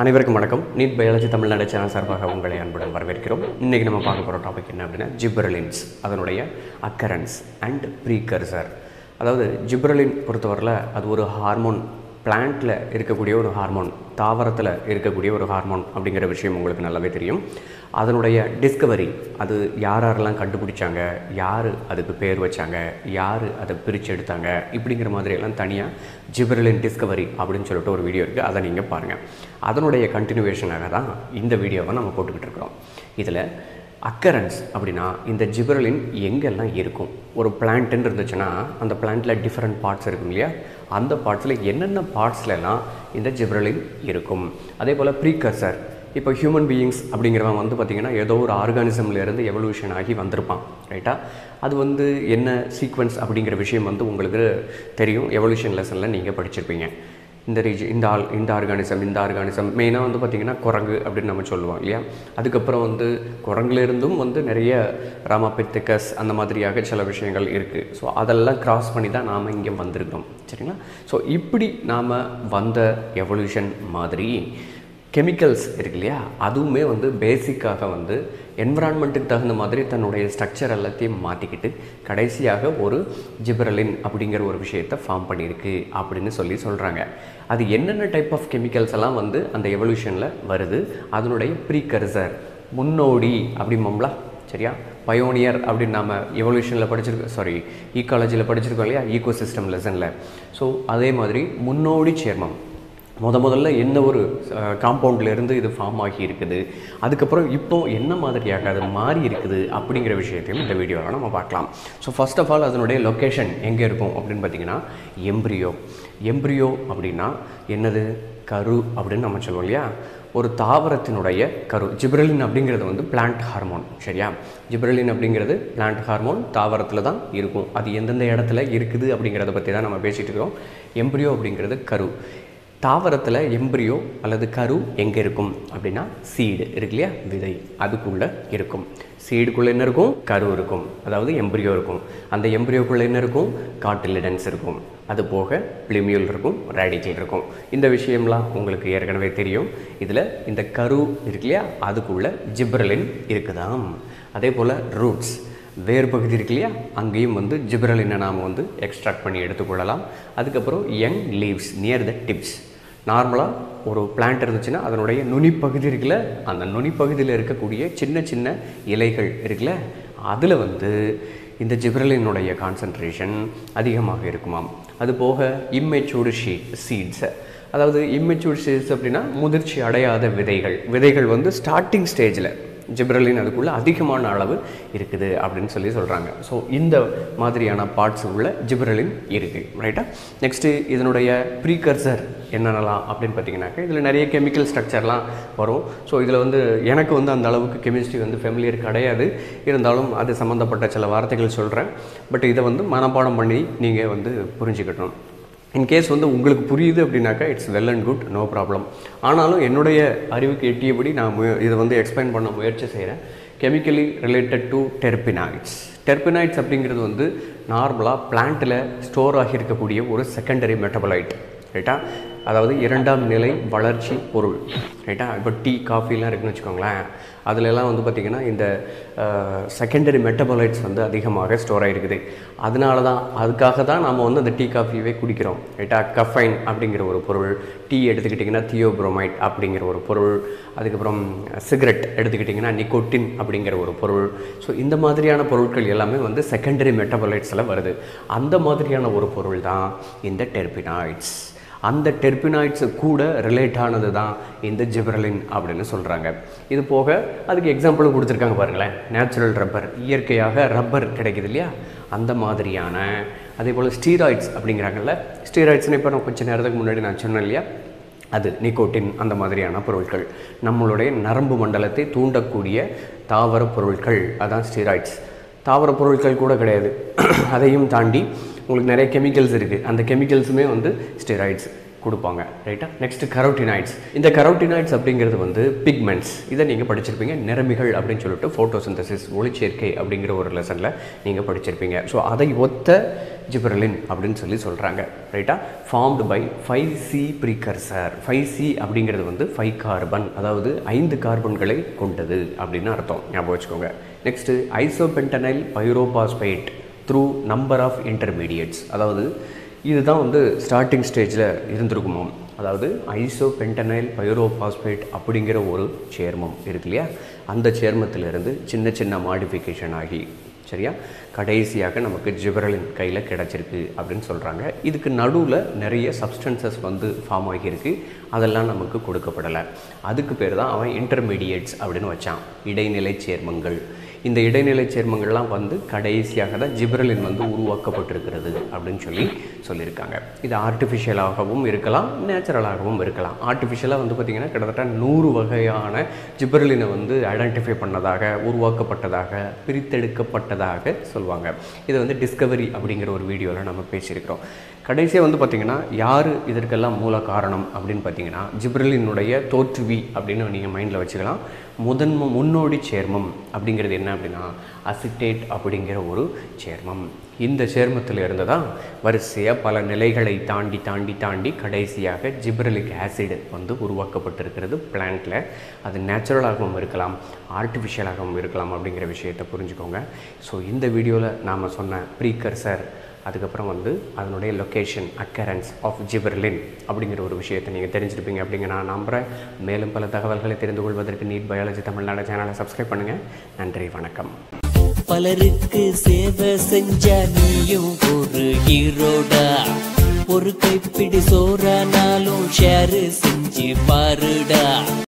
அனைவருக்கும் வணக்கம் NEET biology Tamil Nadu channel சார்பாக உங்களை அன்புடன் வரவேற்கிறோம் இன்றைக்கி நம்ம பார்க்க போகிற டாபிக் என்ன அப்படின்னா ஜிப்ரலின்ஸ் அதனுடைய அக்கரன்ஸ் அண்ட் ப்ரீகர்சர் அதாவது ஜிப்ரலின் பொறுத்தவரையில் அது ஒரு ஹார்மோன் பிளான்ட்டில் இருக்கக்கூடிய ஒரு ஹார்மோன் தாவரத்தில் இருக்கக்கூடிய ஒரு ஹார்மோன் அப்படிங்கிற விஷயம் உங்களுக்கு நல்லாவே தெரியும் அதனுடைய டிஸ்கவரி அது யார் யாரெல்லாம் கண்டுபிடிச்சாங்க யார் அதுக்கு பேர் வச்சாங்க யார் அதை பிரித்து எடுத்தாங்க இப்படிங்கிற மாதிரி எல்லாம் தனியாக ஜிப்ரலின் டிஸ்கவரி அப்படின்னு சொல்லிட்டு ஒரு வீடியோ இருக்குது அதை நீங்கள் பாருங்கள் அதனுடைய கண்டினியூவேஷனாக தான் இந்த வீடியோவை நம்ம போட்டுக்கிட்டு இருக்கிறோம் இதில் அக்கரன்ஸ் அப்படின்னா இந்த ஜிப்ரலின் எங்கெல்லாம் இருக்கும் ஒரு பிளான்ட்டுன்னு இருந்துச்சுன்னா அந்த பிளான்ட்டில் டிஃப்ரெண்ட் பார்ட்ஸ் இருக்கும் இல்லையா அந்த பார்ட்ஸில் என்னென்ன பார்ட்ஸ்லலாம் இந்த ஜிப்ரலின் இருக்கும் அதே போல் ப்ரீகர்சர் இப்போ ஹியூமன் பீயிங்ஸ் அப்படிங்கிறவன் வந்து பார்த்திங்கன்னா ஏதோ ஒரு ஆர்கானிசம்லேருந்து எவல்யூஷன் ஆகி வந்திருப்பான் ரைட்டா அது வந்து என்ன சீக்வன்ஸ் அப்படிங்கிற விஷயம் வந்து உங்களுக்கு தெரியும் எவல்யூஷன் லெசனில் நீங்கள் படிச்சிருப்பீங்க இந்த ரீஜி இந்த ஆல் இந்த ஆர்கானிசம் இந்த ஆர்கானிசம் மெயினாக வந்து பார்த்திங்கன்னா குரங்கு அப்படின்னு நம்ம சொல்லுவோம் இல்லையா அதுக்கப்புறம் வந்து குரங்குலேருந்தும் வந்து நிறைய ராமாபித்திகஸ் அந்த மாதிரியாக சில விஷயங்கள் இருக்குது ஸோ அதெல்லாம் கிராஸ் பண்ணி தான் நாம் இங்கே வந்திருக்கோம் சரிங்களா ஸோ இப்படி நாம் வந்த எவல்யூஷன் மாதிரி கெமிக்கல்ஸ் இருக்கு இல்லையா அதுவுமே வந்து பேசிக்காக வந்து என்விரான்மெண்ட்டுக்கு தகுந்த மாதிரி தன்னுடைய ஸ்ட்ரக்சர் எல்லாத்தையும் மாற்றிக்கிட்டு கடைசியாக ஒரு ஜிப்ரலின் அப்படிங்கிற ஒரு விஷயத்தை ஃபார்ம் பண்ணியிருக்கு அப்படின்னு சொல்லி சொல்கிறாங்க அது என்னென்ன டைப் ஆஃப் கெமிக்கல்ஸ் எல்லாம் வந்து அந்த எவல்யூஷனில் வருது அதனுடைய ப்ரீகர்சர் முன்னோடி அப்படிம்போம்ல சரியா பயோனியர் அப்படின்னு நாம் எவல்யூஷனில் படிச்சிருக்கோம் சாரி ஈக்காலஜியில் படிச்சிருக்கோம் இல்லையா ஈகோ சிஸ்டம் லெசனில் ஸோ அதே மாதிரி முன்னோடி சேர்மம் முத முதல்ல என்ன ஒரு காம்பவுண்ட்லேருந்து இது ஃபார்ம் ஆகி இருக்குது அதுக்கப்புறம் இப்போ என்ன மாதிரியாக அது மாறி இருக்குது அப்படிங்கிற விஷயத்தையும் இந்த வீடியோவில் நம்ம பார்க்கலாம் ஸோ ஃபர்ஸ்ட் ஆஃப் ஆல் அதனுடைய லொக்கேஷன் எங்கே இருக்கும் அப்படின்னு பார்த்தீங்கன்னா எம்ப்ரியோ எம்ப்ரியோ அப்படின்னா என்னது கரு அப்படின்னு நம்ம சொல்லுவோம் இல்லையா ஒரு தாவரத்தினுடைய கரு ஜிப்ரலின் அப்படிங்கிறது வந்து பிளான்ட் ஹார்மோன் சரியா ஜிப்ரலின் அப்படிங்கிறது பிளான்ட் ஹார்மோன் தாவரத்தில் தான் இருக்கும் அது எந்தெந்த இடத்துல இருக்குது அப்படிங்கிறத பற்றி தான் நம்ம பேசிகிட்டு இருக்கிறோம் எம்ப்ரியோ அப்படிங்கிறது கரு தாவரத்தில் எம்பிரியோ அல்லது கரு எங்கே இருக்கும் அப்படின்னா சீடு இருக்கு இல்லையா விதை அதுக்குள்ளே இருக்கும் சீடுக்குள்ளே என்ன இருக்கும் கரு இருக்கும் அதாவது எம்பிரியோ இருக்கும் அந்த எம்பிரியோக்குள்ளே என்ன இருக்கும் காட்டிலிடன்ஸ் இருக்கும் அது போக பிளிமியூல் இருக்கும் ரேடிக்கல் இருக்கும் இந்த விஷயம்லாம் உங்களுக்கு ஏற்கனவே தெரியும் இதில் இந்த கரு இருக்கு இல்லையா அதுக்குள்ளே ஜிப்ரலின் இருக்குதாம் அதே போல் ரூட்ஸ் வேர் பகுதி இருக்கு இல்லையா அங்கேயும் வந்து ஜிப்ரலினை நாம் வந்து எக்ஸ்ட்ராக்ட் பண்ணி எடுத்துக்கொள்ளலாம் அதுக்கப்புறம் young leaves near the tips நார்மலாக ஒரு பிளான்ட் இருந்துச்சுன்னா அதனுடைய நுனிப்பகுதி இருக்குல்ல அந்த நுனிப்பகுதியில் இருக்கக்கூடிய சின்ன சின்ன இலைகள் இருக்குல்ல அதில் வந்து இந்த ஜிப்ரலினுடைய கான்சன்ட்ரேஷன் அதிகமாக இருக்குமாம் அது போக இம்மெச்சூர்டு ஷீ சீட்ஸை அதாவது இம்மெச்சூர்ட் சீட்ஸ் அப்படின்னா முதிர்ச்சி அடையாத விதைகள் விதைகள் வந்து ஸ்டார்டிங் ஸ்டேஜில் ஜிப்ரலின் அதுக்குள்ளே அதிகமான அளவு இருக்குது அப்படின்னு சொல்லி சொல்கிறாங்க ஸோ இந்த மாதிரியான பார்ட்ஸ் உள்ள ஜிப்ரலின் இருக்குது ரைட்டா நெக்ஸ்ட்டு இதனுடைய ப்ரீகர்சர் என்னென்னலாம் அப்படின்னு பார்த்தீங்கன்னாக்கா இதில் நிறைய கெமிக்கல் ஸ்ட்ரக்சர்லாம் வரும் ஸோ இதில் வந்து எனக்கு வந்து அந்த அளவுக்கு கெமிஸ்ட்ரி வந்து ஃபெமிலியர் கிடையாது இருந்தாலும் அது சம்மந்தப்பட்ட சில வார்த்தைகள் சொல்கிறேன் பட் இதை வந்து மனப்பாடம் பண்ணி நீங்கள் வந்து புரிஞ்சுக்கட்டும் இன்கேஸ் வந்து உங்களுக்கு புரியுது அப்படின்னாக்கா it's well and good no problem ஆனாலும் என்னுடைய அறிவுக்கு எட்டியபடி நான் மு- இதை வந்து எக்ஸ்பிளைன் பண்ண முயற்சி செய்கிறேன் chemically related to terpenoids terpenoids அப்படிங்கிறது வந்து நார்மலாக பிளான்ட்டில் ஸ்டோர் ஆகி இருக்கக்கூடிய ஒரு செகண்டரி மெட்டபலைட் ரைட்டா அதாவது இரண்டாம் நிலை வளர்ச்சி பொருள் ரைட்டா இப்போ டீ காஃபிலாம் இருக்குன்னு வச்சுக்கோங்களேன் அதுலலாம் வந்து பார்த்திங்கன்னா இந்த செகண்டரி மெட்டபாலைட்ஸ் வந்து அதிகமாக ஸ்டோர் ஆகிருக்குது அதனால தான் அதுக்காக தான் நம்ம வந்து அந்த டீ காஃபியவே குடிக்கிறோம் ரைட்டா கஃபைன் அப்படிங்கிற ஒரு பொருள் டீ எடுத்துக்கிட்டிங்கன்னா தியோப்ரோமைட் அப்படிங்கிற ஒரு பொருள் அதுக்கப்புறம் சிகரெட் எடுத்துக்கிட்டிங்கன்னா நிக்கோட்டின் அப்படிங்கிற ஒரு பொருள் ஸோ இந்த மாதிரியான பொருட்கள் எல்லாமே வந்து செகண்டரி மெட்டபாலைட்ஸில் வருது அந்த மாதிரியான ஒரு பொருள் தான் இந்த டெர்பினாய்ட்ஸ் அந்த டெர்பினாய்ட்ஸு கூட ரிலேட் ஆனது தான் இந்த ஜிப்ரலின் அப்படின்னு சொல்கிறாங்க இது போக அதுக்கு எக்ஸாம்பிளும் கொடுத்துருக்காங்க பாருங்களேன் நேச்சுரல் ரப்பர் இயற்கையாக ரப்பர் கிடைக்குது இல்லையா அந்த மாதிரியான அதே போல் ஸ்டீராய்ட்ஸ் அப்படிங்கிறாங்கல்ல ஸ்டீராய்ட்ஸ்னு இப்போ நான் கொஞ்சம் நேரத்துக்கு முன்னாடி நான் சொன்னேன் இல்லையா அது நிக்கோட்டின் அந்த மாதிரியான பொருட்கள் நம்மளுடைய நரம்பு மண்டலத்தை தூண்டக்கூடிய தாவர பொருட்கள் அதான் ஸ்டீராய்ட்ஸ் தாவர பொருட்கள் கூட கிடையாது அதையும் தாண்டி உங்களுக்கு நிறைய கெமிக்கல்ஸ் இருக்குது அந்த கெமிக்கல்ஸுமே வந்து ஸ்டெராய்ட்ஸ் கொடுப்பாங்க ரைட்டா நெக்ஸ்ட் கரோட்டினாய்ட்ஸ் இந்த கரோட்டினாய்ட்ஸ் அப்படிங்கிறது வந்து பிக்மெண்ட்ஸ் இதை நீங்கள் படிச்சிருப்பீங்க நிறமிகள் அப்படின்னு சொல்லிட்டு ஃபோட்டோசிந்தசிஸ் ஒளிச்சேர்க்கை அப்படிங்கிற ஒரு லெசனில் நீங்கள் படிச்சிருப்பீங்க ஸோ அதை ஒத்த ஜிப்ரலின் அப்படின்னு சொல்லி சொல்கிறாங்க ரைட்டா formed by five C precursor five C அப்படிங்கிறது வந்து ஃபைவ் கார்பன் அதாவது ஐந்து கார்பன்களை கொண்டது அப்படின்னு அர்த்தம் ஞாபகம் வச்சுக்கோங்க next isopentenyl pyrophosphate through number of intermediates அதாவது இதுதான் வந்து ஸ்டார்டிங் ஸ்டேஜில் இருந்திருக்குமோ அதாவது ஐசோ பென்டனைல் பைரோபாஸ்பேட் அப்படிங்கிற ஒரு சேர்மம் இருக்கு இல்லையா அந்த சேர்மத்திலிருந்து சின்ன சின்ன மாடிஃபிகேஷன் ஆகி சரியா கடைசியாக நமக்கு ஜிபரலின் கையில் கிடச்சிருக்கு அப்படின்னு சொல்கிறாங்க இதுக்கு நடுவில் நிறைய சப்ஸ்டன்சஸ் வந்து ஃபார்ம் ஆகியிருக்கு அதெல்லாம் நமக்கு கொடுக்கப்படலை அதுக்கு பேர் தான் அவன் இன்டர்மீடியேட்ஸ் அப்படின்னு வச்சான் இடைநிலை சேர்மங்கள் இந்த இடைநிலை சேர்மங்கள்லாம் வந்து கடைசியாக தான் ஜிப்ரலின் வந்து உருவாக்கப்பட்டிருக்கிறது அப்படின்னு சொல்லி சொல்லியிருக்காங்க இது ஆர்டிஃபிஷியலாகவும் இருக்கலாம் நேச்சுரலாகவும் இருக்கலாம் ஆர்டிஃபிஷியலாக வந்து பார்த்திங்கன்னா கிட்டத்தட்ட நூறு வகையான ஜிப்ரலினை வந்து ஐடென்டிஃபை பண்ணதாக உருவாக்கப்பட்டதாக பிரித்தெடுக்கப்பட்டதாக சொல்லுவாங்க இது வந்து டிஸ்கவரி அப்படிங்கிற ஒரு வீடியோவில் நம்ம பேசியிருக்கிறோம் கடைசியாக வந்து பார்த்திங்கன்னா யார் இதற்கெல்லாம் மூல காரணம் அப்படின்னு பார்த்தீங்கன்னா ஜிப்ரலினுடைய தோற்றுவி அப்படின்னு நீங்கள் மைண்டில் வச்சுக்கலாம் முதன்ம முன்னோடி சேர்மம் அப்படிங்கிறது என்ன அப்படின்னா அசிட்டேட் அப்படிங்கிற ஒரு சேர்மம் இந்த சேர்மத்தில் இருந்து தான் வரிசையாக பல நிலைகளை தாண்டி தாண்டி தாண்டி கடைசியாக ஜிப்ரலிக் ஆசிட் வந்து உருவாக்கப்பட்டிருக்கிறது பிளான்ட்டில் அது நேச்சுரலாகவும் இருக்கலாம் ஆர்டிஃபிஷியலாகவும் இருக்கலாம் அப்படிங்கிற விஷயத்தை புரிஞ்சுக்கோங்க ஸோ இந்த வீடியோவில் நாம் சொன்ன ப்ரீகர்சர் அதுக்கப்புறம் வந்து அதனுடைய லொக்கேஷன் அக்கரன்ஸ் ஆஃப் ஜிபர்லின் அப்படிங்கிற ஒரு விஷயத்தை நீங்கள் தெரிஞ்சிருப்பீங்க அப்படிங்க நான் நம்புகிறேன் மேலும் பல தகவல்களை தெரிந்து கொள்வதற்கு நீட் பயாலஜி தமிழ்நாடு சேனலை சப்ஸ்கிரைப் பண்ணுங்கள் நன்றி வணக்கம் பலருக்கு சேவை செஞ்ச நீயும் ஒரு ஹீரோடா ஒரு கைப்பிடி சோறானாலும் ஷேர் செஞ்சு பாருடா